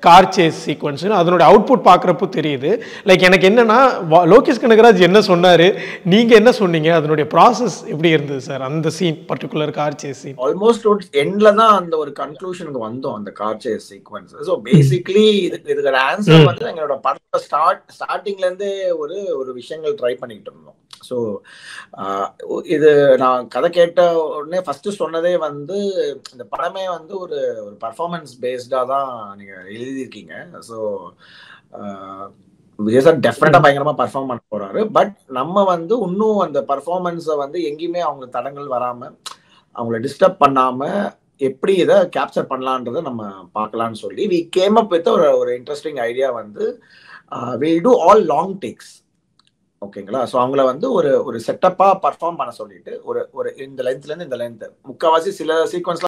car chase sequence அதனோட output பார்க்குறப்போ தெரியுது லைக் எனக்கு என்னன்னா வா- லோகேஷ் கனகராஜ் என்ன சொன்னார் நீங்கள் என்ன சொன்னீங்க அதனுடைய ப்ராசஸ் எப்படி இருந்தது சார் அந்த scene particular car chase scene almost ஒரு எண்ட்ல தான் அந்த ஒரு கன்க்ளூஷனுக்கு வந்தோம் அந்த car chase sequence so basically இதுக்கு இதுக்கு ஆன்சர் வந்து எங்களோட படத்தை ஸ்டார்ட் ஸ்டார்டிங்ல இருந்தே ஒரு ஒரு விஷயங்கள் ட்ரை பண்ணிட்டு இருந்தோம் ஸோ இது நான் கதை கேட்ட உடனே ஃபர்ஸ்ட் சொன்னதே வந்து இந்த படமே வந்து ஒரு ஒரு பர்ஃபார்மன்ஸ் பேஸ்டா தான் நீங்க எழுதியிருக்கீங்க ஸோ விஜய் சார் டெஃபினட்டா பயங்கரமா பர்ஃபார்ம் பண்ண போறாரு பட் நம்ம வந்து இன்னும் அந்த பர்ஃபார்மன்ஸை வந்து எங்கேயுமே அவங்களுக்கு தடங்கள் வராம அவங்கள டிஸ்டர்ப் பண்ணாம எப்படி இதை கேப்சர் பண்ணலான்றதை நம்ம பார்க்கலாம்னு சொல்லி வி கேம் அப் வித் ஒரு ஒரு இன்ட்ரெஸ்டிங் ஐடியா வந்து will do all long takes ஓகேங்களா ஸோ அவங்கள வந்து ஒரு ஒரு செட்டப்பாக பர்ஃபார்ம் பண்ண சொல்லிட்டு ஒரு ஒரு இந்த லென்த்லேருந்து இந்த லென்த் முக்கால்வாசி சில சீக்வன்ஸ்லாம்